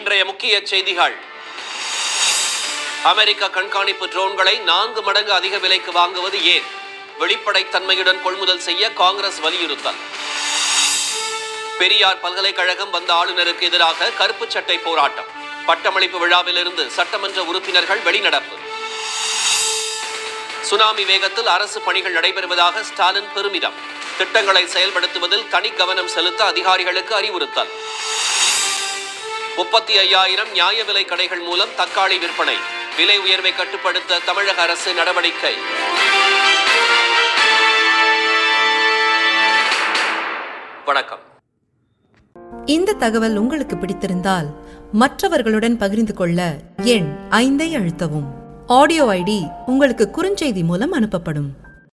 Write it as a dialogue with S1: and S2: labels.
S1: இன்றைய முக்கிய செய்திகள் அமெரிக்க கண்காணிப்பு ட்ரோன்களை நான்கு மடங்கு அதிக விலைக்கு வாங்குவது ஏன் வெளிப்படைத்தன்மையுடன் கொள்முதல் செய்ய காங்கிரஸ் வலியுறுத்தல் பெரியார் பல்கலைக்கழகம் வந்த ஆளுநருக்கு எதிராக கருப்பு சட்டை போராட்டம் பட்டமளிப்பு விழாவிலிருந்து சட்டமன்ற உறுப்பினர்கள் வெளிநடப்பு சுனாமி வேகத்தில் அரசு பணிகள் நடைபெறுவதாக ஸ்டாலின் பெருமிதம் திட்டங்களை செயல்படுத்துவதில் தனி கவனம் செலுத்த அதிகாரிகளுக்கு அறிவுறுத்தல் முப்பத்தி ஐயாயிரம் நியாய விலை கடைகள் மூலம் தக்காளி விற்பனை விலை உயர்வை கட்டுப்படுத்த தமிழக அரசு நடவடிக்கை வணக்கம்
S2: இந்த தகவல் உங்களுக்கு பிடித்திருந்தால் மற்றவர்களுடன் பகிர்ந்து கொள்ள எண் ஐந்தை அழுத்தவும் ஆடியோ ஐடி உங்களுக்கு குறுஞ்செய்தி மூலம் அனுப்பப்படும்